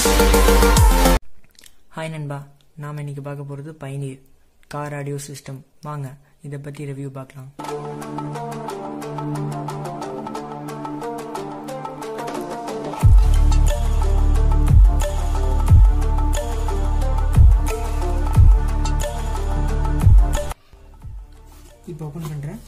hi நண்பா நாம் இன்னைக்கு பார்க்க போகிறது பைனீர் கார் ஆடியோ சிஸ்டம் வாங்க இதை பற்றி ரிவ்யூ பார்க்கலாம் இப்போ ஓப்பன் பண்ணுறேன்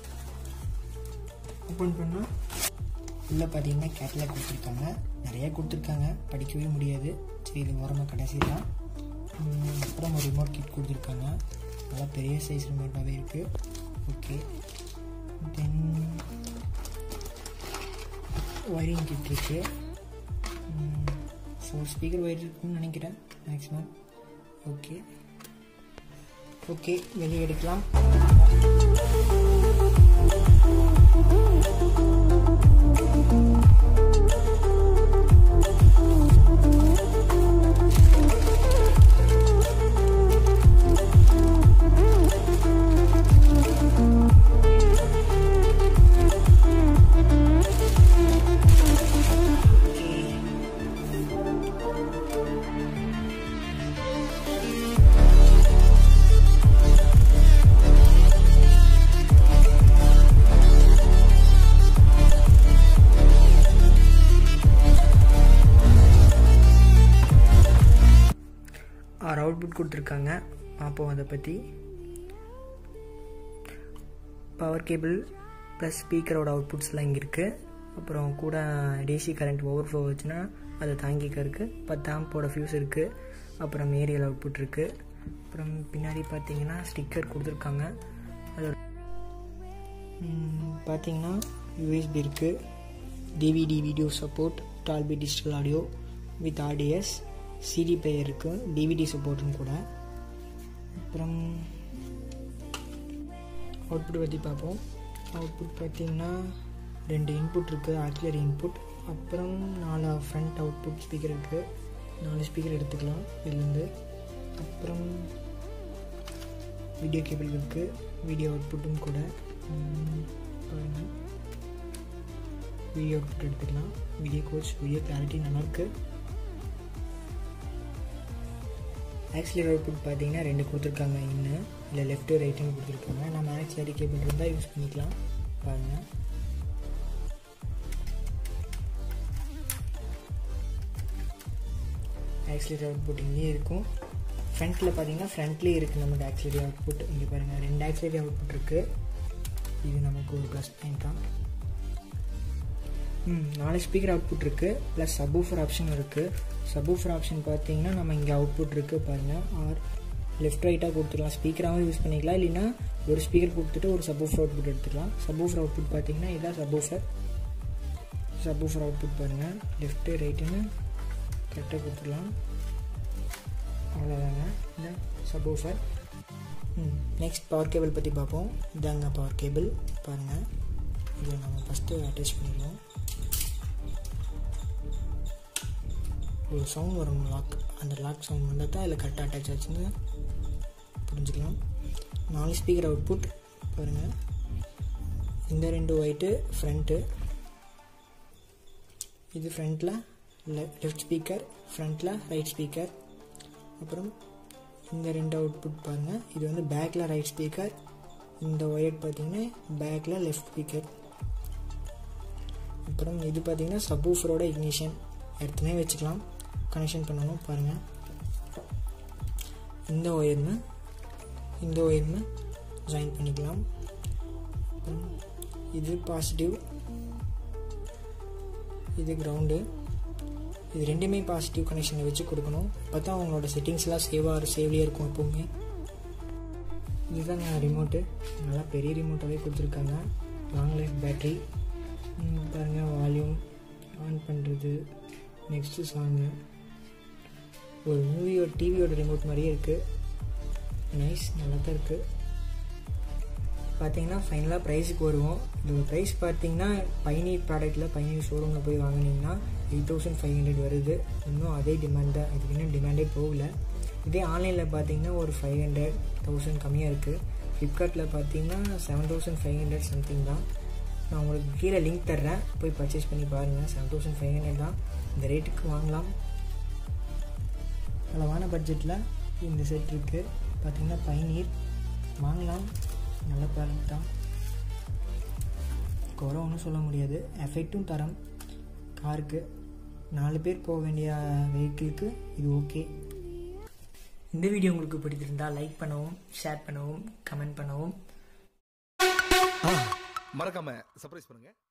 ஓப்பன் பண்ணால் உள்ளே பார்த்தீங்கன்னா கேட்லாக் கொடுத்துருக்காங்க நிறைய கொடுத்துருக்காங்க படிக்கவே முடியாது சரி இது ஓரமாக கடைசி தான் உம், அப்புறம் ஒரு ரிமோட் கிட் கொடுத்துருக்காங்க நல்லா பெரிய சைஸ் ரிமோட்டாகவே இருக்குது ஓகே தென் ஒயரிங் கிட் இருக்குது ஃபோர் ஸ்பீக்கர் ஒயர் இருக்குன்னு நினைக்கிறேன் மேக்ஸிமம் ஓகே ஓகே வெளியே எடுக்கலாம் ஆறு அவுட்புட் கொடுத்துருக்காங்க பார்ப்போம் அதை பற்றி பவர் கேபிள் ப்ளஸ் ஸ்பீக்கரோட அவுட்புட்ஸ்லாம் இங்கே இருக்குது அப்புறம் கூட டிசி கரண்ட் ஓவர் ஃப்ளோ வச்சுன்னா அதை தாங்கிக்கிறதுக்கு பத்து ஆம்போட ஃபியூஸ் இருக்குது அப்புறம் ஏரியல் அவுட்புட் இருக்குது அப்புறம் பின்னாடி பார்த்தீங்கன்னா ஸ்டிக்கர் கொடுத்துருக்காங்க அதோட ம், பார்த்தீங்கன்னா யூஎஸ்பி இருக்குது DVD video support Dolby digital audio with ஆடிஎஸ் சிடி பிளேயர் இருக்குது டிவிடி சப்போர்ட்டும் கூட அப்புறம் அவுட்புட் பற்றி பார்ப்போம் அவுட்புட் பார்த்தீங்கன்னா ரெண்டு இன்புட் இருக்குது ஆக்சிலரி இன்புட் அப்புறம் நாலு ஃப்ரண்ட் அவுட்புட் ஸ்பீக்கர் இருக்குது நாலு ஸ்பீக்கர் எடுத்துக்கலாம் இதுலேருந்து அப்புறம் வீடியோ கேபிள் இருக்குது வீடியோ அவுட்புட்டும் கூட ம், பாருங்க வீடியோ அவுட்புட் எடுத்துக்கலாம் வீடியோ கோச் வீடியோ கிளாரிட்டி நல்லாயிருக்கு ஆக்சிலரி அவுட்புட் பார்த்தீங்கன்னா ரெண்டு கொடுத்துருக்காங்க இன்னும் இல்லை லெஃப்ட்டு ரைட்டுன்னு கொடுத்துருக்காங்க நம்ம ஆக்சிலரி கேபிள் இருந்தால் யூஸ் பண்ணிக்கலாம் பாருங்கள் ஆக்சிலரி அவுட்புட் இங்கேயே இருக்கும் ஃப்ரண்ட்டில் பார்த்தீங்கன்னா ஃப்ரண்ட்லேயே இருக்குது நமக்கு ஆக்சிலரி அவுட்புட் இங்கே பாருங்கள் ரெண்டு ஆக்சிலரி அவுட்புட் இருக்குது இது நமக்கு ஒரு ப்ளஸ் பாயிண்ட் தான் ம் நாலு ஸ்பீக்கர் அவுட்புட் இருக்குது ப்ளஸ் சப்வூஃபர் ஆப்ஷன் இருக்குது சப்வூஃபர் ஆப்ஷன் பார்த்தீங்கன்னா நம்ம இங்கே அவுட்புட் இருக்குது பாருங்கள் ஆர் லெஃப்ட் ரைட்டாக கொடுத்துக்கலாம் ஸ்பீக்கராகவும் யூஸ் பண்ணிக்கலாம் இல்லைன்னா ஒரு ஸ்பீக்கர் கொடுத்துட்டு ஒரு சப்வூஃபர் அவுட்புட் எடுத்துக்கலாம் சப்வூஃபர் அவுட்புட் பார்த்தீங்கன்னா இதான் சப்வூஃபர் சப்வூஃபர் அவுட்புட் பாருங்கள் லெஃப்ட்டு ரைட்டுன்னு கரெக்டாக கொடுத்துடலாம் அவ்வளோதாங்க இந்த சப்வூஃபர் ம் நெக்ஸ்ட் பவர் கேபிள் பற்றி பார்ப்போம் இதாங்க பவர் கேபிள் பாருங்கள் இதை நம்ம ஃபஸ்ட்டு அட்டாச் பண்ணிடுவோம் ஒரு சவுண்ட் வரும் லாக் அந்த லாக் சவுண்ட் வந்தால் தான் அதில் கரெக்டாக அட்டாச் ஆச்சுன்னு புரிஞ்சுக்கலாம் நாலு ஸ்பீக்கர் அவுட்புட் பாருங்கள் இந்த ரெண்டு ஒயிட்டு ஃப்ரண்ட்டு இது ஃப்ரண்ட்டில் லெஃப்ட் ஸ்பீக்கர் ஃப்ரண்ட்டில் ரைட் ஸ்பீக்கர் அப்புறம் இந்த ரெண்டு அவுட்புட் பாருங்கள் இது வந்து பேக்கில் ரைட் ஸ்பீக்கர் இந்த ஒயர் பார்த்தீங்கன்னா பேக்கில் லெஃப்ட் ஸ்பீக்கர் அப்புறம் இது பார்த்தீங்கன்னா சப்வூஃபரோட இக்னிஷன் எடுத்துனே வச்சுக்கலாம் கனெக்ஷன் பண்ணணும் பாருங்கள் இந்த ஒயர்னு இந்த ஒயர்னு ஜாயின் பண்ணிக்கலாம் அப்புறம் இது பாசிட்டிவ் இது கிரவுண்டு இது ரெண்டுமே பாசிட்டிவ் கனெக்ஷனை வச்சு கொடுக்கணும் அப்போ தான் அவங்களோட செட்டிங்ஸ்லாம் சேவாக சேவ்லியாக இருக்கும் எப்போவுமே இதுதாங்க ரிமோட்டு நல்லா பெரிய ரிமோட்டாகவே கொடுத்துருக்காங்க லாங் லைஃப் பேட்ரி பாருங்கள் வால்யூம் ஆன் பண்ணுறது நெக்ஸ்ட்டு சாங்கு ஒரு மூவியோட டிவியோட ரிமோட் மாதிரியே இருக்குது நைஸ் நல்லா தான் இருக்குது பார்த்தீங்கன்னா ஃபைனலாக ப்ரைஸுக்கு வருவோம் இதோட ப்ரைஸ் பார்த்தீங்கன்னா பைனீர் ப்ராடக்ட்டில் பைனீர் ஷோரூமில் போய் வாங்கினீங்கன்னா எயிட் தௌசண்ட் ஃபைவ் ஹண்ட்ரட் வருது இன்னும் அதே டிமாண்ட் தான் இதுக்கு இன்னும் டிமாண்டே போகல இதே ஆன்லைனில் பார்த்தீங்கன்னா ஒரு ஃபைவ் ஹண்ட்ரட் தௌசண்ட் கம்மியாக இருக்குது ஃப்ளிப்கார்ட்டில் பார்த்தீங்கன்னா seven thousand five hundred something தான் நான் உங்களுக்கு கீழே லிங்க் தர்றேன் போய் பர்ச்சேஸ் பண்ணி பாருங்கள் செவன் தௌசண்ட் ஃபைவ் ஹண்ட்ரட் தான் இந்த ரேட்டுக்கு வாங்கலாம் அளவான பட்ஜெட்டில் இந்த செட் இருக்குது பார்த்திங்கன்னா பைனீர் வாங்கலாம் நல்ல ப்ராடக்ட் தான் குறை ஒன்றும் சொல்ல முடியாது எஃபெக்ட்டும் தரம் காருக்கு நாலு பேர் போக வேண்டிய வெஹிக்கிளுக்கு இது ஓகே இந்த வீடியோ உங்களுக்கு பிடித்திருந்தால் லைக் பண்ணவும் ஷேர் பண்ணவும் கமெண்ட் பண்ணவும் மறக்காம சர்ப்ரைஸ் பண்ணுங்க